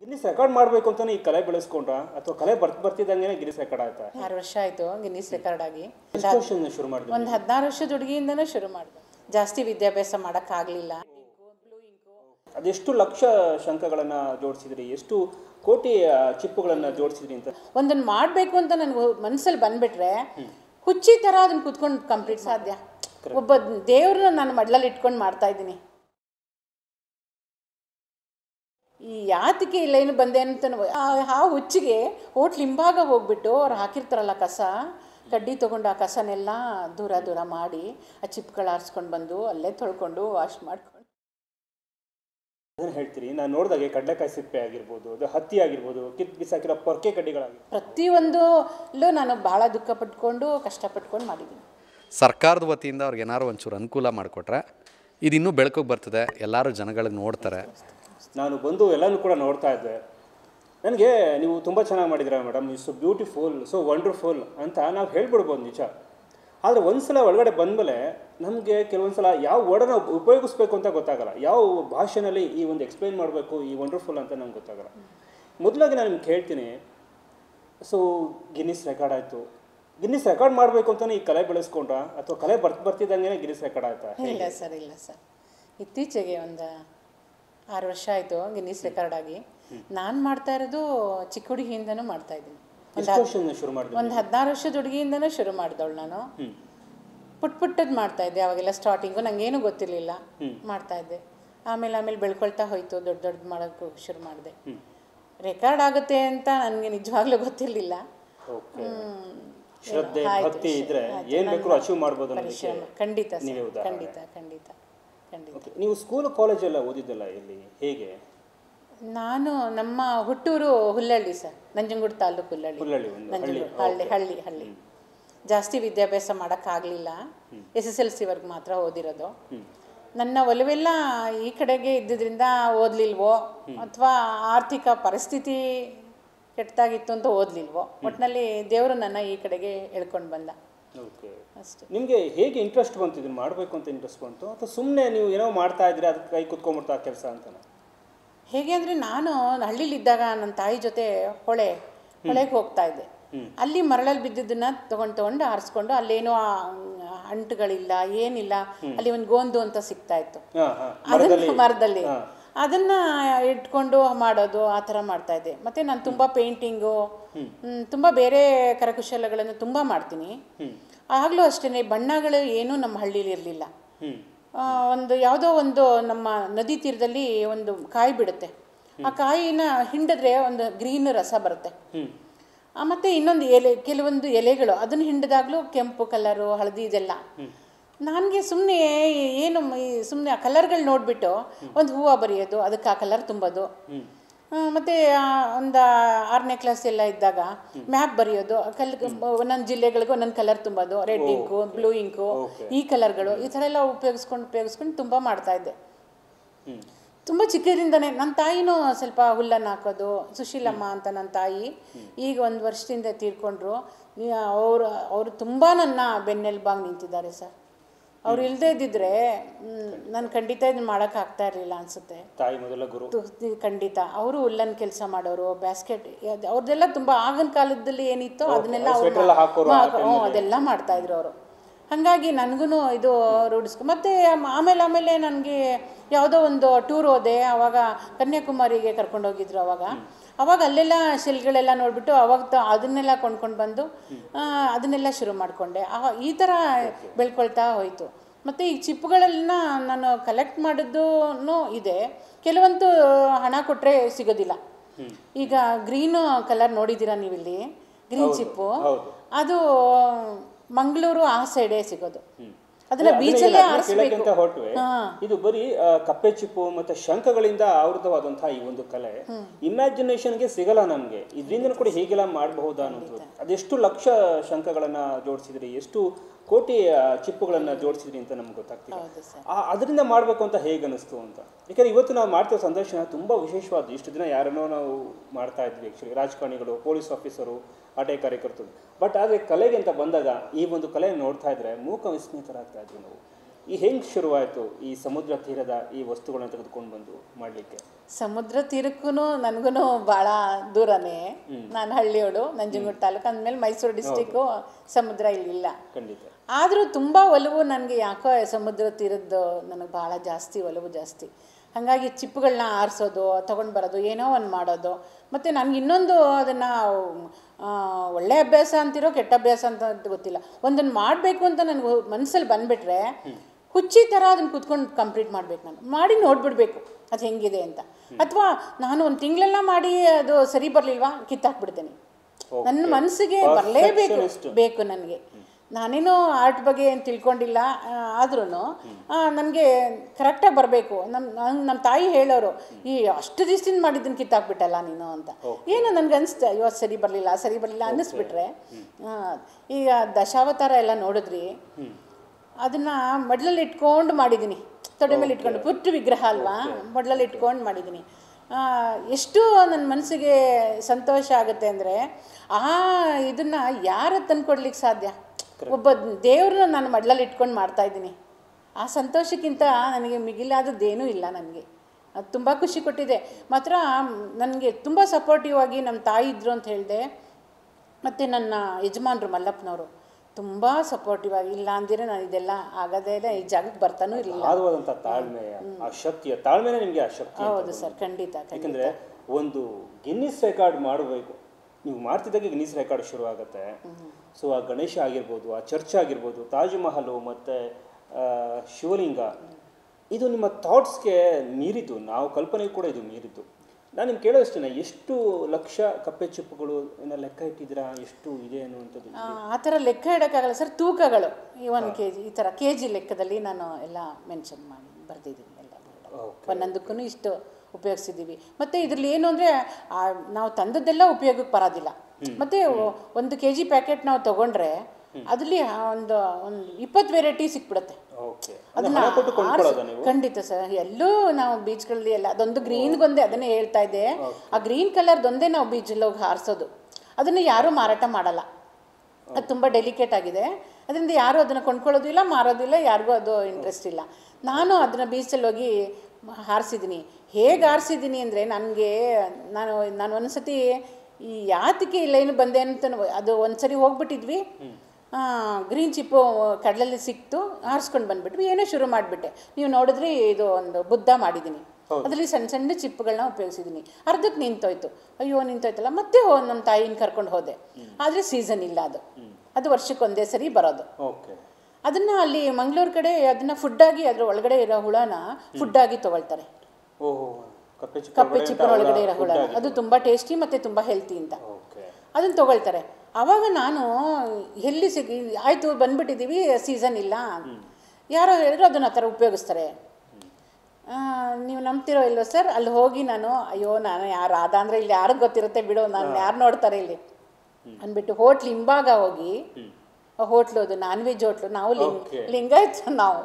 Guinness record ಮಾಡಬೇಕು ಅಂತಾನೆ ಈ ಕಲೆ ಬೆಳೆಸ್ಕೊಂಡ್ರ ಅಥವಾ ಕಲೆ ಬರ್ತ್ ಬರ್ತಿದ್ದಂಗೆ ಗಿನ್ನಿಸ್ ರೆಕಾರ್ಡ್ ಆಯ್ತಾ ಆರು ವರ್ಷ ಆಯಿತು ಗಿನ್ನಿಸ್ ರೆಕಾರ್ಡ್ ಆಗಿ ಎಷ್ಟು ವರ್ಷದಿಂದ ಶುರು ಮಾಡಿದ್ರಿ ಒಂದು ಹದಿನಾರು ವರ್ಷದ ಹುಡುಗಿಯಿಂದನೂ ಶುರು ಮಾಡಿದೆ ಜಾಸ್ತಿ ವಿದ್ಯಾಭ್ಯಾಸ ಮಾಡೋಕ್ಕಾಗಲಿಲ್ಲ ಅದೆಷ್ಟು ಲಕ್ಷ ಶಂಖಗಳನ್ನ ಜೋಡಿಸಿದ್ರಿ ಎಷ್ಟು ಕೋಟಿ ಆ, ಚಿಪ್ಪುಗಳನ್ನ ಜೋಡಿಸಿದ್ರಿ ಅಂತ ಒಂದನ್ನು ಮಾಡಬೇಕು ಅಂತ ನನಗೆ ಮನಸ್ಸಲ್ಲಿ ಬಂದ್ಬಿಟ್ರೆ ಹುಚ್ಚಿ ಥರ ಅದನ್ನ ಕುತ್ಕೊಂಡು ಕಂಪ್ಲೀಟ್ ಸಾಧ್ಯ ಒಬ್ಬ ದೇವ್ರನ್ನ ನಾನು ಮಡ್ಲಲ್ಲಿ ಇಟ್ಕೊಂಡು ಮಾಡ್ತಾ ಇದ್ದೀನಿ ಈ ಯಾತಕ್ಕೆ ಇಲ್ಲ ಏನು ಬಂದೆ ಅಂತ ಆ ಹುಚ್ಚಿಗೆ ಹೋಟ್ಲ್ ಹಿಂಭಾಗ ಹೋಗ್ಬಿಟ್ಟು ಅವ್ರು ಹಾಕಿರ್ತಾರಲ್ಲ ಕಸ ಕಡ್ಡಿ ತೊಗೊಂಡು ಆ ಕಸನೆಲ್ಲ ದೂರ ದೂರ ಮಾಡಿ ಆ ಚಿಪ್ಗಳು ಆರಿಸ್ಕೊಂಡು ಬಂದು ಅಲ್ಲೇ ತೊಳ್ಕೊಂಡು ವಾಶ್ ಮಾಡ್ಕೊಂಡು ಅದನ್ನ ಹೇಳ್ತೀರಿ ನಾನು ನೋಡಿದಾಗೆ ಕಡಲೆಕಾಯಿ ಸಿಪ್ಪೆ ಆಗಿರ್ಬೋದು ಅದು ಹತ್ತಿ ಆಗಿರ್ಬೋದು ಕಿತ್ ಬಿಸಾಕಿರೋ ಪೊರ್ಕೆ ಕಡ್ಡಿಗಳಾಗಿರ್ಬೋದು ಪ್ರತಿಯೊಂದಲ್ಲೂ ನಾನು ಭಾಳ ದುಃಖ ಪಟ್ಕೊಂಡು ಕಷ್ಟಪಟ್ಕೊಂಡು ಮಾಡಿದ್ದೀನಿ ಸರ್ಕಾರದ ವತಿಯಿಂದ ಅವ್ರಿಗೆ ಏನಾದ್ರು ಒಂಚೂರು ಅನುಕೂಲ ಮಾಡಿಕೊಟ್ರೆ ಇದು ಇನ್ನೂ ಬೆಳಕಿಗೆ ಬರ್ತದೆ ಎಲ್ಲರೂ ಜನಗಳಿಗೆ ನೋಡ್ತಾರೆ ನಾನು ಬಂದು ಎಲ್ಲನೂ ಕೂಡ ನೋಡ್ತಾ ಇದ್ದೆ ನನಗೆ ನೀವು ತುಂಬ ಚೆನ್ನಾಗಿ ಮಾಡಿದ್ದೀರಾ madam you so beautiful so wonderful ಅಂತ ನಾವು ಹೇಳ್ಬಿಡ್ಬೋದು ನಿಜ ಆದರೆ ಒಂದ್ಸಲ ಒಳಗಡೆ ಬಂದಮೇಲೆ ನಮಗೆ ಕೆಲವೊಂದ್ಸಲ ಯಾವ ವರ್ಡನ್ನ ಉಪಯೋಗಿಸ್ಬೇಕು ಅಂತ ಗೊತ್ತಾಗಲ್ಲ ಯಾವ ಭಾಷೆನಲ್ಲಿ ಈ ಒಂದು ಎಕ್ಸ್ಪ್ಲೈನ್ ಮಾಡಬೇಕು ಈ ವಂಡರ್ಫುಲ್ ಅಂತ ನಂಗೆ ಗೊತ್ತಾಗಲ್ಲ ಮೊದಲಾಗಿ ನಾನು ನಿಮ್ಗೆ ಹೇಳ್ತೀನಿ ಸೊ ಗಿನ್ನಿಸ್ ರೆಕಾರ್ಡ್ ಆಯಿತು ಗಿನ್ನಿಸ್ ರೆಕಾರ್ಡ್ ಮಾಡಬೇಕು ಅಂತಾನೆ ಈ ಕಲೆ ಬೆಳೆಸ್ಕೊಂಡ್ರ ಅಥವಾ ಕಲೆ ಬರ್ತ್ ಬರ್ತಿದ್ದಂಗೆ ಗಿನ್ನಿಸ್ ರೆಕಾರ್ಡ್ ಆಯ್ತಾ ಇಲ್ಲ ಸರ್ ಇಲ್ಲ ಸರ್ ಇತ್ತೀಚೆಗೆ ಒಂದು ಆರು ವರ್ಷ ಆಯಿತು ಗಿನ್ನಿಸ್ ರೆಕಾರ್ಡ್ ಆಗಿ ನಾನು ಮಾಡ್ತಾ ಇರೋದು ಚಿಕ್ಕ ಹುಡುಗಿಯಿಂದನೂ ಮಾಡ್ತಾ ಇದ್ದೀನಿ ಎಷ್ಟು ವರ್ಷದಿಂದ ಶುರು ಮಾಡಿದ್ರಿ ಒಂದು ಹದಿನಾರು ವರ್ಷದ ಹುಡುಗಿಯಿಂದನೂ ಶುರು ಮಾಡಿದವಳು ನಾನು ಪುಟ್ ಪುಟ್ಟದ್ದು ಮಾಡ್ತಾ ಇದ್ದೆ ಅವಾಗೆಲ್ಲ ಸ್ಟಾರ್ಟಿಂಗು ನಂಗೇನು ಗೊತ್ತಿರಲಿಲ್ಲ ಮಾಡ್ತಾ ಇದ್ದೆ ಆಮೇಲೆ ಆಮೇಲೆ ಬೆಳ್ಕೊಳ್ತಾ ಹೋಯ್ತು ದೊಡ್ಡ ದೊಡ್ಡದು ಮಾಡೋಕ್ಕೆ ಶುರು ಮಾಡಿದೆ ರೆಕಾರ್ಡ್ ಆಗುತ್ತೆ ಅಂತ ನನಗೆ ನಿಜವಾಗ್ಲೂ ಗೊತ್ತಿರಲಿಲ್ಲ ಓಕೆ ಶ್ರದ್ಧೆ ಭಕ್ತಿ ಇದ್ರೆ ಏನ್ ಬೇಕಾದ್ರೂ ಅಚೀವ್ ಮಾಡ್ಬೋದು ಅನ್ನೋದಕ್ಕೆ ಪರಿಶ್ರಮ ಖಂಡಿತ ನೀವೇ ಸರ್ ಉದಾಹರಣೆ. ಖಂಡಿತ ಖಂಡಿತ ಖಂಡಿತ Okay. ನೀವು ಸ್ಕೂಲ್ ಕಾಲೇಜ್ ಎಲ್ಲ ಓದಿದ್ದಲ್ಲ ಇಲ್ಲಿ ಹೇಗೆ ನಾನು ನಮ್ಮ ಹುಟ್ಟೂರು ಹುಲ್ಲಳ್ಳಿ ಸರ್ ನಂಜನಗೂಡು ತಾಲೂಕು ಹುಲ್ಲಳ್ಳಿ ಹುಲ್ಲಳ್ಳಿ ಒಂದು ನಂಜನಗೂಡು ಹಳ್ಳಿ ಹಳ್ಳಿ ಹಳ್ಳಿ ಜಾಸ್ತಿ ವಿದ್ಯಾಭ್ಯಾಸ ಮಾಡೋಕ್ಕಾಗಲಿಲ್ಲ ಎಸ್ ಎಸ್ ಎಲ್ ಸಿವರೆಗೆ ಮಾತ್ರ ಓದಿರೋದು ನನ್ನ ಒಲವೆಲ್ಲ ಈ ಕಡೆಗೆ ಇದ್ದಿದ್ರಿಂದ ಓದಲಿಲ್ವೋ ಅಥವಾ ಆರ್ಥಿಕ ಪರಿಸ್ಥಿತಿ ಕೆಟ್ಟದಾಗಿತ್ತು ಅಂತ ಓದಲಿಲ್ವೋ ಒಟ್ಟಿನಲ್ಲಿ ದೇವರು ನನ್ನ ಈ ಕಡೆಗೆ ಎಳ್ಕೊಂಡು ಬಂದ ಓಕೆ ಅಷ್ಟೇ ನಿಮಗೆ ಹೇಗೆ ಇಂಟ್ರೆಸ್ಟ್ ಬಂತು ಇದನ್ನ ಮಾಡಬೇಕು ಅಂತ ಇಂಟ್ರೆಸ್ಟ್ ಬಂತು ಅಥವಾ ಸುಮ್ಮನೆ ನೀವು ಏನೋ ಮಾಡ್ತಾ ಇದ್ರೆ ಅದಕ್ಕೆ ಕೈ ಕುತ್ಕೊಂಡ್ಬಿಡ್ತಾ ಕೆಲಸ ಅಂತ ಹೇಗೆ ಅಂದರೆ ನಾನು ಹಳ್ಳಿಲಿದ್ದಾಗ ನನ್ನ ತಾಯಿ ಜೊತೆ ಹೊಳೆ ಹೊಳೆಗೆ ಹೋಗ್ತಾ ಇದ್ದೆ ಅಲ್ಲಿ ಮರಳಲ್ಲಿ ಬಿದ್ದಿದ್ದನ್ನ ತೊಗೊಂಡು ತೊಗೊಂಡು ಆರಿಸ್ಕೊಂಡು ಅಲ್ಲೇನೋ ಆ, ಅಂಟುಗಳಿಲ್ಲ ಏನಿಲ್ಲ ಅಲ್ಲಿ ಒಂದು ಗೋಂದು ಅಂತ ಸಿಗ್ತಾ ಇತ್ತು ಹಾಂ ಹಾಂ ಅದನ್ನ ಮರದಲ್ಲಿ ಅದನ್ನ ಇಟ್ಕೊಂಡು ಮಾಡೋದು ಆ ಥರ ಮಾಡ್ತಾ ಇದ್ದೆ ಮತ್ತೆ ನಾನು ತುಂಬ ಪೇಂಟಿಂಗು ತುಂಬ ಬೇರೆ ಕರಕುಶಲಗಳನ್ನು ತುಂಬ ಮಾಡ್ತೀನಿ ಆಗಲೂ ಅಷ್ಟೇ ಬಣ್ಣಗಳು ಏನೂ ನಮ್ಮ ಹಳ್ಳಿಲಿ ಇರಲಿಲ್ಲ ಹ್ಞೂ ಆ, ಒಂದು ಯಾವುದೋ ಒಂದು ನಮ್ಮ ನದಿ ತೀರದಲ್ಲಿ ಒಂದು ಕಾಯಿ ಬಿಡುತ್ತೆ ಆ ಕಾಯಿನ ಹಿಂಡಿದ್ರೆ ಒಂದು ಗ್ರೀನ್ ರಸ ಬರುತ್ತೆ ಹ್ಞೂ ಆ, ಮತ್ತೆ ಇನ್ನೊಂದು ಎಲೆ ಕೆಲವೊಂದು ಎಲೆಗಳು ಅದನ್ನು ಹಿಂಡಿದಾಗಲೂ ಕೆಂಪು ಕಲರು ಹಳದಿ ಇದೆಲ್ಲ ನನಗೆ ಸುಮ್ಮನೆ ಏನು ಸುಮ್ಮನೆ ಆ ಕಲರ್ಗಳು ನೋಡಿಬಿಟ್ಟು ಒಂದು ಹೂವು ಬರೆಯೋದು ಅದಕ್ಕೆ ಆ ಕಲರ್ ತುಂಬೋದು ಆ, ಮತ್ತೆ ಆ, ಒಂದು ಆರನೇ ಕ್ಲಾಸ್ ಎಲ್ಲ ಇದ್ದಾಗ ಮ್ಯಾಪ್ ಬರೆಯೋದು ಕಲ್ ಒಂದೊಂದು ಜಿಲ್ಲೆಗಳಿಗೆ ಒಂದೊಂದು ಕಲರ್ ತುಂಬೋದು ರೆಡ್ ಇಂಕು ಬ್ಲೂ ಇಂಕು ಈ ಕಲರ್ಗಳು ಈ ಥರ ಎಲ್ಲ ಉಪಯೋಗಿಸ್ಕೊಂಡು ಉಪಯೋಗಿಸ್ಕೊಂಡು ತುಂಬ ಮಾಡ್ತಾ ಇದ್ದೆ ಹ್ಞೂ ತುಂಬ ಚಿಕ್ಕದಿಂದನೇ ನನ್ನ ತಾಯಿನೂ ಸ್ವಲ್ಪ ಹುಲ್ಲನ್ನು ಹಾಕೋದು ಸುಶೀಲಮ್ಮ ಅಂತ ನನ್ನ ತಾಯಿ ಈಗ ಒಂದು ವರ್ಷದಿಂದ ತೀರ್ಕೊಂಡ್ರು ಅವರು ಅವರು ತುಂಬ ನನ್ನ ಬೆನ್ನೆಲುಬಾಗಿ ನಿಂತಿದ್ದಾರೆ ಸರ್ ಅವ್ರು ಇಲ್ಲದೇ ಇದ್ದಿದ್ರೆ ನಾನು ಖಂಡಿತ ಇದನ್ನ ಮಾಡೋಕೆ ಆಗ್ತಾ ಇರಲಿಲ್ಲ ಅನಿಸುತ್ತೆ ತಾಯಿ ಮೊದಲ ಗುರು ತು- ಖಂಡಿತ ಅವರು ಉಲ್ಲನ್ ಕೆಲಸ ಮಾಡೋರು ಬ್ಯಾಸ್ಕೆಟ್ ಅವ್ರದ್ದೆಲ್ಲ ತುಂಬ ಆಗಿನ ಕಾಲದಲ್ಲಿ ಏನಿತ್ತೋ ಅದನ್ನೆಲ್ಲ ಅವ್ರು sweater ಎಲ್ಲ ಹಾಕೋರು ಆ ಮಾ- ಹ್ಞೂ, ಅದೆಲ್ಲ ಮಾಡ್ತಾ ಇದ್ರು ಅವರು ಹಾಗಾಗಿ ನನಗೂ ಇದು ರೂಢಿಸ್ಕೊ ಮತ್ತು ಆಮೇಲೆ ಆಮೇಲೆ ನನಗೆ ಯಾವುದೋ ಒಂದು ಟೂರ್ ಹೋದೆ ಅವಾಗ ಕನ್ಯಾಕುಮಾರಿಗೆ ಕರ್ಕೊಂಡೋಗಿದ್ರು ಅವಾಗ ಅವಾಗ ಅಲ್ಲೆಲ್ಲ ಶಿಲ್ಗಳೆಲ್ಲ ನೋಡಿಬಿಟ್ಟು ಅವಾಗ ತ- ಅದನ್ನೆಲ್ಲ ಕೊಂಡ್ಕೊಂಡು ಬಂದು ಆ, ಅದನ್ನೆಲ್ಲ ಶುರು ಮಾಡಿಕೊಂಡೆ ಈ ಥರ ಬೆಳ್ಕೊಳ್ತಾ ಹೋಯಿತು ಮತ್ತು ಈ ಚಿಪ್ಪುಗಳನ್ನ ನಾನು ಕಲೆಕ್ಟ್ ಮಾಡಿದ್ದು ಇದೆ ಕೆಲವಂತೂ ಹಣ ಕೊಟ್ಟರೆ ಸಿಗೋದಿಲ್ಲ ಈಗ ಗ್ರೀನು ಕಲರ್ ನೋಡಿದ್ದೀರಾ ನೀವಿಲ್ಲಿ ಗ್ರೀನ್ ಚಿಪ್ಪು ಅದು ಮಂಗಳೂರು ಆ ಸೈಡೇ ಸಿಗೋದು ಅದನ್ನ ಬೀಚಲ್ಲೇ ಆರಿಸ್ಬೇಕು ಕೇಳಕ್ಕಿಂತ ಹೊರಟ್ವೆ ಇದು ಬರೀ ಆ, ಕಪ್ಪೆ ಚಿಪ್ಪು ಮತ್ತೆ ಶಂಖಗಳಿಂದ ಆವೃತವಾದಂತಹ ಈ ಒಂದು ಕಲೆ ಇಮ್ಯಾಜಿನೇಷನ್ಗೆ ಸಿಗಲ್ಲ ನಮ್ಗೆ ಇದರಿಂದ ಕೂಡ ಹೀಗೆಲ್ಲ ಮಾಡಬಹುದಾ ಅನ್ನೋದು ಅದೆಷ್ಟು ಲಕ್ಷ ಶಂಖಗಳನ್ನ ಜೋಡಿಸಿದ್ರಿ ಎಷ್ಟು ಕೋಟಿ ಆ, ಚಿಪ್ಪುಗಳನ್ನ ಜೋಡಿಸಿದ್ರಿ ಅಂತ ನಮ್ಗೆ ಗೊತ್ತಾಗ್ತಿಲ್ಲ ಹೌದು ಸರ್ ಆ- ಅದರಿಂದ ಮಾಡಬೇಕು ಅಂತ ಹೇಗೆ ಅನಿಸ್ತು ಅಂತ ಯಾಕಂದ್ರೆ ಇವತ್ತು ನಾವು ಮಾಡ್ತಿರೋ ಸಂದರ್ಶನ ತುಂಬಾ ವಿಶೇಷವಾದ ಇಷ್ಟು ದಿನ ಯಾರನ್ನೋ ನಾವು ಮಾಡ್ತಾ ಇದ್ವಿ ಆ್ಯಕ್ಚುಲಿ ರಾಜಕಾರಣಿಗಳು ಪೊಲೀಸ್ ಆಫೀಸರು ಆಟೆ ಕಾರ್ಯಕರ್ತರು ಬಟ್ ಆದರೆ ಕಲೆಗೆ ಅಂತ ಬಂದಾಗ ಈ ಒಂದು ಕಲೆ ನೋಡ್ತಾ ಇದ್ರೆ ಮೂಕ ವಿಸ್ಮಿತರಾಗ್ತಾ ಇದ್ವಿ ನಾವು ಈ ಹೆಂಗೆ ಶುರುವಾಯಿತು ಈ ಸಮುದ್ರ ತೀರದ ಈ ವಸ್ತುಗಳನ್ನ ತೆಗೆದುಕೊಂಡು ಬಂದು ಮಾಡಲಿಕ್ಕೆ ಸಮುದ್ರ ತೀರಕ್ಕೂ ನನಗೂ ಭಾಳ ದೂರನೇ ನಾನು ಹಳ್ಳಿಯೋಡು ನಂಜನಗೂಡು ತಾಲೂಕು ಅಂದಮೇಲೆ ಮೈಸೂರು ಡಿಸ್ಟಿಕ್ಕು ಸಮುದ್ರ ಇಲ್ಲಿಲ್ಲ ಖಂಡಿತ ಆದರೂ ತುಂಬ ಒಲವು ನನಗೆ ಯಾಕೋ ಸಮುದ್ರ ತೀರದ್ದು ನನಗೆ ಭಾಳ ಜಾಸ್ತಿ ಒಲವು ಜಾಸ್ತಿ ಹಾಗಾಗಿ ಚಿಪ್ಪುಗಳನ್ನ ಆರಿಸೋದು ತೊಗೊಂಡು ಬರೋದು ಏನೋ ಒಂದು ಮಾಡೋದು ಮತ್ತು ನನಗೆ ಇನ್ನೊಂದು ಅದನ್ನು ಒಳ್ಳೆ ಅಭ್ಯಾಸ ಅಂತಿರೋ ಕೆಟ್ಟ ಅಭ್ಯಾಸ ಅಂತ ಅಂತ ಗೊತ್ತಿಲ್ಲ ಒಂದನ್ನು ಮಾಡಬೇಕು ಅಂತ ನನಗೆ ಮನಸ್ಸಲ್ಲಿ ಬಂದುಬಿಟ್ರೆ ಹುಚ್ಚಿ ಥರ ಅದನ್ನು ಕುತ್ಕೊಂಡು ಕಂಪ್ಲೀಟ್ ಮಾಡ್ಬೇಕು ನಾನು ಮಾಡಿ ನೋಡ್ಬಿಡ್ಬೇಕು ಅದು ಹೆಂಗಿದೆ ಅಂತ ಅಥವಾ ನಾನು ಒಂದು ತಿಂಗಳೆಲ್ಲ ಮಾಡಿ ಅದು ಸರಿ ಬರಲಿಲ್ವಾ ಕಿತ್ತಾಕ್ಬಿಡ್ತೇನೆ ನನ್ನ ಮನಸ್ಸಿಗೆ ಬರಲೇಬೇಕು ಬೇಕು ನನಗೆ ನಾನೇನು ಆರ್ಟ್ ಬಗ್ಗೆ ಏನು ತಿಳ್ಕೊಂಡಿಲ್ಲ ಆದ್ರೂ ನನಗೆ ಕರೆಕ್ಟಾಗಿ ಬರಬೇಕು ನಮ್ಮ ನಮ್ಮ ತಾಯಿ ಹೇಳೋರು ಈ ಅಷ್ಟು ದಿವಸದಿಂದ ಮಾಡಿದ್ದನ್ನು ಕಿತ್ತಾಕ್ಬಿಟ್ಟಲ್ಲ ನೀನು ಅಂತ ಏನು ನನಗೆ ಅನಿಸ್ತು ಇವತ್ತು ಸರಿ ಬರಲಿಲ್ಲ ಸರಿ ಬರಲಿಲ್ಲ ಅನ್ನಿಸ್ಬಿಟ್ರೆ ಆ, ಈಗ ದಶಾವತಾರ ಎಲ್ಲ ನೋಡಿದ್ರಿ ಅದನ್ನು ಮಡ್ಲಲ್ಲಿ ಇಟ್ಕೊಂಡು ಮಾಡಿದ್ದೀನಿ ತೊಡೆ ಮೇಲೆ ಇಟ್ಕೊಂಡು ಪುಟ್ಟ ವಿಗ್ರಹ ಅಲ್ವಾ ಮಡ್ಲಲ್ಲಿ ಇಟ್ಕೊಂಡು ಮಾಡಿದ್ದೀನಿ ಆ, ಎಷ್ಟು ನನ್ನ ಮನಸ್ಸಿಗೆ ಸಂತೋಷ ಆಗುತ್ತೆ ಅಂದರೆ ಆ ಇದನ್ನು ಯಾರು ತಂದ್ಕೊಡ್ಲಿಕ್ಕೆ ಸಾಧ್ಯ ಒಬ್ಬ ದೇವ್ರನ್ನ ನಾನು ಮಡ್ಲಲ್ಲಿ ಇಟ್ಕೊಂಡು ಮಾಡ್ತಾ ಇದ್ದೀನಿ ಆ ಸಂತೋಷಕ್ಕಿಂತ ನನಗೆ ಮಿಗಿಲಾದದ್ದೇನೂ ಇಲ್ಲ ನನಗೆ ಅದು ತುಂಬ ಖುಷಿ ಕೊಟ್ಟಿದೆ ಮಾತ್ರ ನನಗೆ ತುಂಬ ಸಪೋರ್ಟಿವ್ ಆಗಿ ನಮ್ಮ ತಾಯಿ ಇದ್ರು ಅಂತ ಹೇಳಿದೆ ಮತ್ತು ನನ್ನ ಯಜಮಾನ್ರು ಮಲ್ಲಪ್ಪನವರು ತುಂಬ ಸಪೋರ್ಟಿವ್ ಆಗಿ ಇಲ್ಲ ಅಂದಿರೆ ನಾನು ಇದೆಲ್ಲ ಆಗದೇ ಇಲ್ಲ ಈ ಜಾಗಕ್ಕೆ ಬರ್ತಾನೂ ಇರಲಿಲ್ಲ ಆದವಾದಂಥ ತಾಳ್ಮೆಯ ಆ ಶಕ್ತಿಯ ತಾಳ್ಮೆನೇ ನಿಮಗೆ ಆ ಶಕ್ತಿ ಅಂತ ಹೌದು ಸರ್ ಖಂಡಿತ ಖಂಡಿತ ಯಾಕಂದ್ರೆ ಒಂದು ಗಿನ್ನಿಸ್ ರೆಕಾರ್ಡ್ ಮಾಡಬೇಕು ನೀವು ಮಾಡ್ತಿದ್ದಾಗೆ ಗಿನ್ನಿಸ್ ರೆಕಾರ್ಡ್ ಶುರು ಆಗುತ್ತೆ ಸೊ ಆ ಗಣೇಶ ಆಗಿರ್ಬೋದು ಆ ಚರ್ಚ್ ಆಗಿರ್ಬೋದು ತಾಜ್ ಮಹಲು ಮತ್ತು ಶಿವಲಿಂಗ ಇದು ನಿಮ್ಮ ಥಾಟ್ಸ್ಗೆ ಮೀರಿದ್ದು ನಾವು ಕಲ್ಪನೆ ಕೂಡ ಇದು ಮೀರಿದ್ದು ನಾನು ನಿಮ್ಗೆ ಕೇಳೋಷ್ಟೇ ಎಷ್ಟು ಲಕ್ಷ ಕಪ್ಪೆ ಚಿಪ್ಪುಗಳು ಏನೋ ಲೆಕ್ಕ ಇಟ್ಟಿದ್ದೀರಾ ಎಷ್ಟು ಇದೆ ಅನ್ನುವಂಥದ್ದು ಆ ಆ ಥರ ಲೆಕ್ಕ ಇಡೋಕ್ಕಾಗಲ್ಲ ಸರ್ ತೂಕಗಳು ಈ ಒಂದು ಕೆ ಜಿ ಈ ಥರ ಕೆ ಜಿ ಲೆಕ್ಕದಲ್ಲಿ ನಾನು ಎಲ್ಲ ಮೆನ್ಷನ್ ಮಾಡಿ ಬರೆದಿದ್ದೀನಿ ಎಲ್ಲ Okay. ಒಂದೊಂದಕ್ಕೂ ಇಷ್ಟು ಉಪಯೋಗಿಸಿದ್ದೀವಿ ಮತ್ತು ಇದರಲ್ಲಿ ಏನು ಅಂದರೆ ನಾವು ತಂದದ್ದೆಲ್ಲ ಉಪಯೋಗಕ್ಕೆ ಬರೋದಿಲ್ಲ ಮತ್ತು ಒಂದು ಕೆ ಜಿ ಪ್ಯಾಕೆಟ್ ನಾವು ತೊಗೊಂಡ್ರೆ ಅದರಲ್ಲಿ ಒಂದು ಒಂದು ಇಪ್ಪತ್ತು ವೆರೈಟಿ ಸಿಕ್ಬಿಡುತ್ತೆ ಓಕೆ ಅದನ್ನ ಹಣ ಕೊಟ್ಟು ಕೊಂಡ್ಕೊಳ್ಳೋದ ಆರ್ಸ್- ನೀವು ಖಂಡಿತ ಸರ್ ಎಲ್ಲೂ ನಾವು ಬೀಚ್ಗಳಲ್ಲಿ ಎಲ್ಲ ಅದೊಂದು ಗ್ರೀನ್ಗೊಂದೇ ಅದನ್ನೇ ಹೇಳ್ತಾ ಇದ್ದೆ ಆ ಗ್ರೀನ್ ಕಲರ್ದೊಂದೇ ನಾವು ಬೀಚಲ್ಲಿ ಹೋಗಿ ಹಾರಿಸೋದು ಅದನ್ನು ಯಾರೂ ಮಾರಾಟ ಮಾಡಲ್ಲ ಅದು ತುಂಬ ಡೆಲಿಕೇಟ್ ಆಗಿದೆ ಅದರಿಂದ ಯಾರೂ ಅದನ್ನು ಕೊಂಡ್ಕೊಳ್ಳೋದು ಇಲ್ಲ ಮಾರೋದಿಲ್ಲ ಯಾರಿಗೂ ಅದು ಇಂಟ್ರೆಸ್ಟ್ ಇಲ್ಲ ನಾನು ಅದನ್ನು ಬೀಚಲ್ಲಿ ಹೋಗಿ ಹಾರಿಸಿದ್ದೀನಿ ಹೇಗೆ ಹಾರಿಸಿದ್ದೀನಿ ಅಂದರೆ ನನಗೆ ನಾನು ನಾನು ಒಂದ್ಸತಿ ಈ ಯಾತಕ್ಕೆ ಇಲ್ಲ ಏನು ಬಂದೆ ಅಂತ ಅದು ಒಂದ್ಸರಿ ಹೋಗ್ಬಿಟ್ಟಿದ್ವಿ ಗ್ರೀನ್ ಚಿಪ್ಪು ಕಡಲಲ್ಲಿ ಸಿಕ್ತು ಹಾರಿಸ್ಕೊಂಡು ಬಂದ್ಬಿಟ್ವಿ ಏನೋ ಶುರು ಮಾಡಿಬಿಟ್ಟೆ ನೀವು ನೋಡಿದ್ರಿ ಇದು ಒಂದು ಬುದ್ಧ ಮಾಡಿದ್ದೀನಿ ಅದರಲ್ಲಿ ಸಣ್ಣ ಸಣ್ಣ ಚಿಪ್ಪುಗಳನ್ನ ಉಪಯೋಗಿಸಿದ್ದೀನಿ ಅರ್ಧಕ್ಕೆ ನಿಂತೋಯ್ತು ಅಯ್ಯೋ ನಿಂತೋಯ್ತಲ್ಲ ಮತ್ತೆ ಹೋ ನಮ್ಮ ತಾಯಿನ ಕರ್ಕೊಂಡು ಹೋದೆ ಆದರೆ ಸೀಸನ್ ಇಲ್ಲ ಅದು ಅದು ವರ್ಷಕ್ಕೆ ಒಂದೇ ಸರಿ ಬರೋದು ಓಕೆ ಅದನ್ನು ಅಲ್ಲಿ ಮಂಗಳೂರು ಕಡೆ ಅದನ್ನು ಫುಡ್ಡಾಗಿ ಅದ್ರ ಒಳಗಡೆ ಇರೋ ಹುಳನ ಫುಡ್ಡಾಗಿ ತೊಗೊಳ್ತಾರೆ ಓಹೋ ಕಪ್ಪೆ ಚಿಪ್ಪು ಕಪ್ಪೆ ಒಳಗಡೆ ಚಿಪ್ಪಿನ ಅಂತ ಒಳಗಡೆ ಹುಳ- ಇರೋ ಹುಳ ಹುಡ್ಡಾಗಿ. ಅದು ತುಂಬ ಟೇಸ್ಟಿ ಮತ್ತು ತುಂಬ ಹೆಲ್ತಿ ಅಂತ ಓಕೆ ಅದನ್ನು ತೊಗೊಳ್ತಾರೆ ಆವಾಗ ನಾನು ಎಲ್ಲಿ ಸಿಗಿ ಆಯಿತು ಬಂದ್ಬಿಟ್ಟಿದ್ದೀವಿ ಸೀಸನ್ ಇಲ್ಲ ಯಾರೋ ಹೇಳಿದ್ರು ಅದನ್ನು ಆ ಥರ ಉಪಯೋಗಿಸ್ತಾರೆ ಆ, ನೀವು ನಂಬ್ತಿರೋ ಇಲ್ವೋ ಸರ್ ಅಲ್ಲಿ ಹೋಗಿ ನಾನು ಅಯ್ಯೋ ನಾನು ಯಾರು ಅದ ಅಂದರೆ ಇಲ್ಲಿ ಯಾರಿಗೆ ಗೊತ್ತಿರುತ್ತೆ ಬಿಡು ನಾನು ಯಾರು ನೋಡ್ತಾರೆ ಇಲ್ಲಿ ಅಂದ್ಬಿಟ್ಟು ಹೋಟ್ಲ್ ಹಿಂಭಾಗ ಹೋಗಿ ಹೋಟ್ಲು ಅದು ನಾನ್ ವೆಜ್ ಹೋಟ್ಲು ನಾವು ಲಿಂಗ್ Okay. ಲಿಂಗಾಯತ್ ನಾವು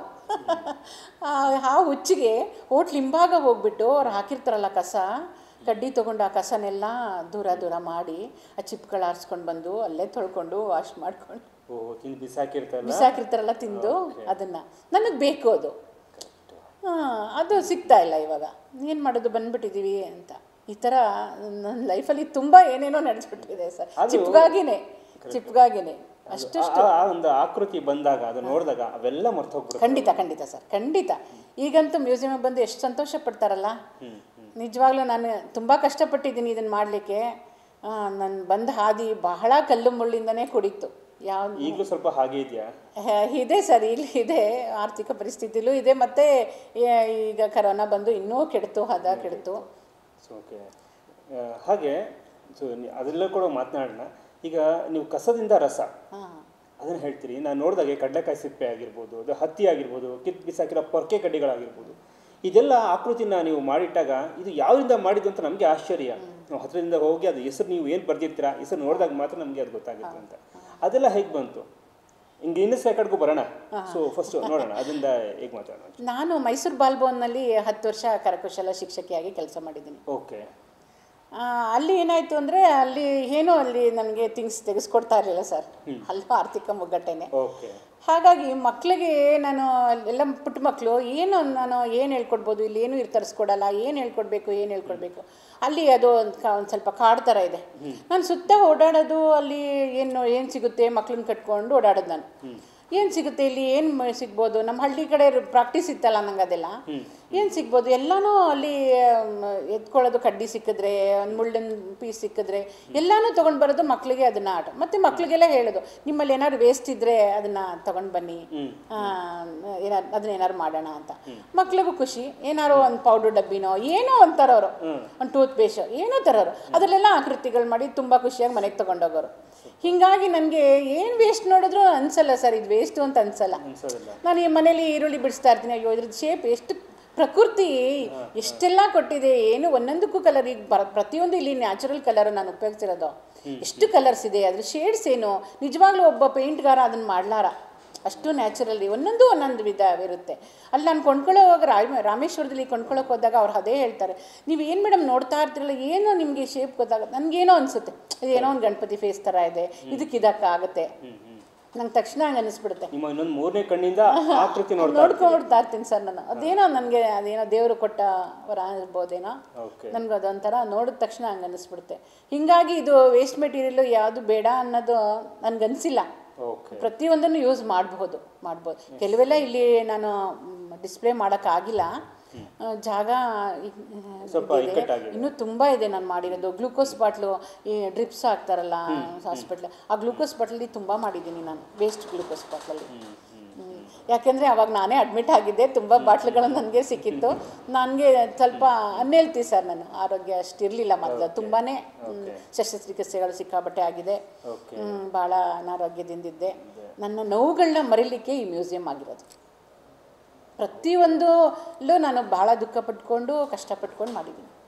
ಆ ಆ ಹುಚ್ಚಿಗೆ ಹೋಟ್ಲ್ ಹಿಂಭಾಗ ಹೋಗ್ಬಿಟ್ಟು ಅವ್ರು ಹಾಕಿರ್ತಾರಲ್ಲ ಕಸ ಕಡ್ಡಿ ತೊಗೊಂಡು ಆ ಕಸನೆಲ್ಲ ದೂರ ದೂರ ಮಾಡಿ ಆ ಚಿಪ್ಗಳು ಆರಿಸ್ಕೊಂಡು ಬಂದು ಅಲ್ಲೇ ತೊಳ್ಕೊಂಡು ವಾಶ್ ಮಾಡ್ಕೊಂಡು ಓ ತಿಂದು ಬಿಸಾಕಿರ್ತಲ್ಲ ಬಿಸಾಕಿರ್ತಾರಲ್ಲ ತಿಂದು ಅದನ್ನು ನನಗೆ ಬೇಕು ಅದು ಹಾಂ ಅದು ಸಿಗ್ತಾ ಇಲ್ಲ ಇವಾಗ ಏನು ಮಾಡೋದು ಬಂದ್ಬಿಟ್ಟಿದ್ದೀವಿ ಅಂತ ಈ ಥರ ನನ್ನ ಲೈಫಲ್ಲಿ ತುಂಬ ಏನೇನೋ ನಡೆಸ್ಬಿಟ್ಟಿದೆ ಸರ್ ಅದು- ಚಿಪ್ಗಾಗಿನೇ ಚಿಪ್ಗಾಗಿನೇ ಅಷ್ಟು ಆ- ಆ ಒಂದು ಆಕೃತಿ ಬಂದಾಗ ಅದು ನೋಡಿದಾಗ ಅವೆಲ್ಲ ಮರ್ತೋಗ್ಬಿಡುತ್ತೆ ಖಂಡಿತ ಖಂಡಿತ ಸರ್ ಖಂಡಿತ ಈಗಂತೂ ಮ್ಯೂಸಿಯಮಿಗೆ ಬಂದು ಎಷ್ಟು ಸಂತೋಷ ಪಡ್ತಾರಲ್ಲ ನಿಜವಾಗ್ಲೂ ನಾನು ತುಂಬ ಕಷ್ಟಪಟ್ಟಿದ್ದೀನಿ ಇದನ್ನು ಮಾಡಲಿಕ್ಕೆ ನಾನು ಬಂದ ಹಾದಿ ಬಹಳ ಕಲ್ಲು ಮುಳ್ಳಿಂದನೇ ಕುಡಿತು ಯಾವ ಈಗಲೂ ಸ್ವಲ್ಪ ಹಾಗೆ ಇದೆಯಾ ಹೆ- ಇದೆ ಸರ್ ಇಲ್ಲಿ ಇದೆ ಆರ್ಥಿಕ ಪರಿಸ್ಥಿತಿಲೂ ಇದೆ ಮತ್ತು ಈಗ ಕರೋನಾ ಬಂದು ಇನ್ನೂ ಕೆಡ್ತು ಹದ ಕೆಡ್ತು ಸೊ ಓಕೆ ಹಾಗೆ ಸೊ ಅದೆಲ್ಲ ಕೂಡ ಮಾತನಾಡೋಣ ಈಗ ನೀವು ಕಸದಿಂದ ರಸ ಹಾಂ ಅದನ್ನು ಹೇಳ್ತೀರಿ ನಾನು ನೋಡಿದಾಗೆ ಕಡಲೆಕಾಯಿ ಸಿಪ್ಪೆ ಆಗಿರ್ಬೋದು ಅದು ಹತ್ತಿ ಆಗಿರ್ಬೋದು ಕಿತ್ತು ಬಿಸಾಕಿರೋ ಪೊರ್ಕೆ ಕಡ್ಡಿಗಳಾಗಿರ್ಬೋದು ಇದೆಲ್ಲ ಆಕೃತಿನ ನೀವು ಮಾಡಿಟ್ಟಾಗ ಇದು ಯಾವ್ದಿಂದ ಮಾಡಿದ್ದು ಅಂತ ನಮಗೆ ಆಶ್ಚರ್ಯ ನಾವು ಹತ್ರದಿಂದ ಹೋಗಿ ಅದು ಹೆಸರು ನೀವು ಏನು ಬರ್ದಿರ್ತೀರಾ ಹೆಸರು ನೋಡಿದಾಗ ಮಾತ್ರ ನಮಗೆ ಅದು ಗೊತ್ತಾಗುತ್ತೆ ಅಂತ ಅದೆಲ್ಲ ಹೇಗೆ ಬಂತು ಹಿಂಗೆ ಇನ್ನೂ ಸೆಕೆಂಡ್ಗೂ ಬರೋಣ ಸೊ ಫಸ್ಟ್ ನೋಡೋಣ ಅದರಿಂದ ಹೇಗೆ ಮಾತಾಡೋಣ ನಾನು ಮೈಸೂರು ಬಾಲ್ಭವನ್ನಲ್ಲಿ ಹತ್ತು ವರ್ಷ ಕರಕುಶಲ ಶಿಕ್ಷಕಿಯಾಗಿ ಕೆಲಸ ಮಾಡಿದ್ದೀನಿ ಓಕೆ ಆ, ಅಲ್ಲಿ ಏನಾಯಿತು ಅಂದರೆ ಅಲ್ಲಿ ಏನೋ ಅಲ್ಲಿ ನನಗೆ ಥಿಂಗ್ಸ್ ತೆಗೆಸ್ಕೊಡ್ತಾ ಇರಲಿಲ್ಲ ಸರ್ ಅಲ್ಲೂ ಆರ್ಥಿಕ ಮುಗ್ಗಟ್ಟೆನೆ ಓಕೆ ಹಾಗಾಗಿ ಮಕ್ಕಳಿಗೆ ನಾನು ಎಲ್ಲ ಪುಟ್ಟ ಮಕ್ಕಳು ಏನು ನಾನು ಏನು ಹೇಳ್ಕೊಡ್ಬೋದು ಇಲ್ಲಿ ಏನು ಇರ್ ತರಿಸ್ಕೊಡಲ್ಲ ಏನು ಹೇಳ್ಕೊಡ್ಬೇಕು ಏನು ಹೇಳ್ಕೊಡ್ಬೇಕು ಅಲ್ಲಿ ಅದು ಒಂದು ಕಾ ಒಂದು ಸ್ವಲ್ಪ ಕಾಡು ಥರ ಇದೆ ನಾನು ಸುತ್ತ ಓಡಾಡೋದು ಅಲ್ಲಿ ಏನು ಏನು ಸಿಗುತ್ತೆ ಮಕ್ಳನ್ನ ಕಟ್ಕೊಂಡು ಓಡಾಡೋದು ನಾನು ಏನು ಸಿಗುತ್ತೆ ಇಲ್ಲಿ ಏನು ಸಿಗ್ಬೋದು ನಮ್ಮ ಹಳ್ಳಿ ಕಡೆ ಪ್ರಾಕ್ಟೀಸ್ ಇತ್ತಲ್ಲ ನಂಗೆ ಅದೆಲ್ಲ ಏನು ಸಿಗ್ಬೋದು ಎಲ್ಲನೂ ಅಲ್ಲಿ ಮ್, ಎತ್ಕೊಳ್ಳೋದು ಕಡ್ಡಿ ಸಿಕ್ಕಿದ್ರೆ ಒಂದು ಮುಳ್ಳಿನ ಪೀಸ್ ಸಿಕ್ಕಿದ್ರೆ ಎಲ್ಲನೂ ತೊಗೊಂಡು ಬರೋದು ಮಕ್ಕಳಿಗೆ ಅದನ್ನ ಆಟ ಮತ್ತು ಮಕ್ಕಳಿಗೆಲ್ಲ ಹೇಳೋದು ನಿಮ್ಮಲ್ಲಿ ಏನಾದ್ರು ವೇಸ್ಟ್ ಇದ್ದರೆ ಅದನ್ನು ತೊಗೊಂಡು ಬನ್ನಿ ಏನಾರು ಅದನ್ನ ಏನಾರು ಮಾಡೋಣ ಅಂತ ಮಕ್ಳಿಗೂ ಖುಷಿ ಏನಾರು ಒಂದು ಪೌಡರ್ ಡಬ್ಬಿನೋ ಏನೋ ಒಂದು ತರೋರು ಒಂದು ಟೂತ್ ಪೇಸ್ಟ್ ಏನೋ ತರೋರು ಅದರಲ್ಲೆಲ್ಲ ಆಕೃತಿಗಳು ಮಾಡಿ ತುಂಬ ಖುಷಿಯಾಗಿ ಮನೆಗೆ ತೊಗೊಂಡೋಗೋರು ಹೀಗಾಗಿ ನನಗೆ ಏನು ವೇಸ್ಟ್ ನೋಡಿದ್ರು ಅನ್ಸಲ್ಲ ಸರ್ ಇದು ವೇಸ್ಟು ಅಂತ ಅನ್ಸಲ್ಲ ಅನ್ಸೋದಿಲ್ಲ ನಾನು ಈ ಮನೇಲಿ ಈರುಳ್ಳಿ ಬಿಡಿಸ್ತಾ ಇರ್ತೀನಿ ಅಯ್ಯೋ ಇದ್ರದ್ದು ಶೇಪ್ ಎಷ್ಟು ಪ್ರಕೃತಿ ಎಷ್ಟೆಲ್ಲ ಕೊಟ್ಟಿದೆ ಏನು ಒಂದೊಂದಕ್ಕೂ ಕಲರ್ ಈಗ ಬರ ಪ್ರತಿಯೊಂದು ಇಲ್ಲಿ ನ್ಯಾಚುರಲ್ ಕಲರ್ ನಾನು ಉಪಯೋಗಿಸಿರೋದು ಎಷ್ಟು ಕಲರ್ಸ್ ಇದೆ ಅದ್ರ ಶೇಡ್ಸ್ ಏನು ನಿಜವಾಗ್ಲೂ ಒಬ್ಬ ಪೇಂಟ್ಗಾರ ಅದನ್ನು ಮಾಡ್ಲಾರ ಅಷ್ಟು ನ್ಯಾಚುರಲಿ ಒಂದೊಂದು ಒಂದೊಂದು ವಿಧ ಇರುತ್ತೆ ಅಲ್ಲಿ ನಾನು ಕೊಂಡ್ಕೊಳ್ಳೋವಾಗ ರಾಮ ರಾಮೇಶ್ವರದಲ್ಲಿ ಕೊಂಡ್ಕೊಳ್ಳೋಕೆ ಹೋದಾಗ ಅವ್ರು ಅದೇ ಹೇಳ್ತಾರೆ ನೀವು ಏನು ಮೇಡಮ್ ನೋಡ್ತಾ ಇರ್ತಿರಲ್ಲ ಏನೋ ನಿಮಗೆ ಶೇಪ್ ಗೊತ್ತಾಗುತ್ತೆ ನನಗೇನೋ ಅನಿಸುತ್ತೆ ಏನೋ ಒಂದು ಗಣಪತಿ ಫೇಸ್ ಥರ ಇದೆ ಇದಕ್ಕೆ ಇದಕ್ಕಾಗುತ್ತೆ ನಂಗೆ ತಕ್ಷಣ ಹಂಗೆ ಅನ್ನಿಸ್ಬಿಡುತ್ತೆ ನಿಮ್ಮ ಇನ್ನೊಂದು ಮೂರನೇ ಕಣ್ಣಿಂದ ಆಕೃತಿ ನೋಡ್ತಾ ನೋಡ್ಕೊಂಡ್ಬಿಡ್ತಾ ಇರ್ತೀನಿ ಸರ್ ನಾನು ಅದೇನೋ ನನಗೆ ಅದೇನೋ ದೇವರು ಕೊಟ್ಟ ವರ ಇರ್ಬೋದೇನೋ ಓಕೆ ನನಗೆ ಅದೊಂಥರ ನೋಡಿದ ತಕ್ಷಣ ಹಂಗೆ ಅನ್ನಿಸ್ಬಿಡುತ್ತೆ ಹೀಗಾಗಿ ಇದು ವೇಸ್ಟ್ ಮೆಟೀರಿಯಲ್ಲು ಯಾವುದು ಬೇಡ ಅನ್ನೋದು ನನಗನ್ಸಿಲ್ಲ ಓಕೆ ಪ್ರತಿಯೊಂದನ್ನು ಯೂಸ್ ಮಾಡಬಹುದು ಮಾಡ್ಬೋದು ಕೆಲವೆಲ್ಲ ಇಲ್ಲಿ ನಾನು ಡಿಸ್ಪ್ಲೇ ಮಾಡೋಕ್ಕಾಗಿಲ್ಲ ಆ, ಜಾಗ ಇ- ಸ್ವಲ್ಪ ಇದೆ. ಇಕ್ಕಟ್ಟಾಗಿದೆ. ಇನ್ನೂ ತುಂಬ ಇದೆ ನಾನು ಮಾಡಿರೋದು ಗ್ಲೂಕೋಸ್ ಬಾಟ್ಲು ಈ ಡ್ರಿಪ್ಸ್ ಹಾಕ್ತಾರಲ್ಲ ಹಾಸ್ಪಿಟ್ಲ್ ಆ ಗ್ಲೂಕೋಸ್ ಬಾಟ್ಲಲ್ಲಿ ತುಂಬ ಮಾಡಿದ್ದೀನಿ ನಾನು ವೇಸ್ಟ್ ಗ್ಲೂಕೋಸ್ ಬಾಟ್ಲಲ್ಲಿ ಹ್ಮ್. ಯಾಕೆಂದರೆ ಅವಾಗ ನಾನೇ ಅಡ್ಮಿಟ್ ಆಗಿದ್ದೆ ತುಂಬ ಬಾಟ್ಲುಗಳು ನನಗೆ ಸಿಕ್ಕಿತ್ತು ನನಗೆ ಸ್ವಲ್ಪ ಅನ್ಹೆಲ್ತಿ ಸರ್ ನಾನು ಆರೋಗ್ಯ ಅಷ್ಟಿರಲಿಲ್ಲ ಮೊದಲು ತುಂಬಾ ಶಸ್ತ್ರಚಿಕಿತ್ಸೆಗಳು ಸಿಕ್ಕಾಬಟ್ಟೆ ಆಗಿದೆ ಓಕೆ ಹ್ಮ್, ಭಾಳ ಅನಾರೋಗ್ಯದಿಂದಿದ್ದೆ ನನ್ನ ನೋವುಗಳನ್ನ ಮರೀಲಿಕ್ಕೆ ಈ ಮ್ಯೂಸಿಯಂ ಆಗಿರೋದು ಪ್ರತಿಯೊಂದಲ್ಲೂ ನಾನು ಭಾಳ ದುಃಖ ಪಟ್ಕೊಂಡು ಕಷ್ಟಪಟ್ಕೊಂಡು ಮಾಡಿದ್ದೀನಿ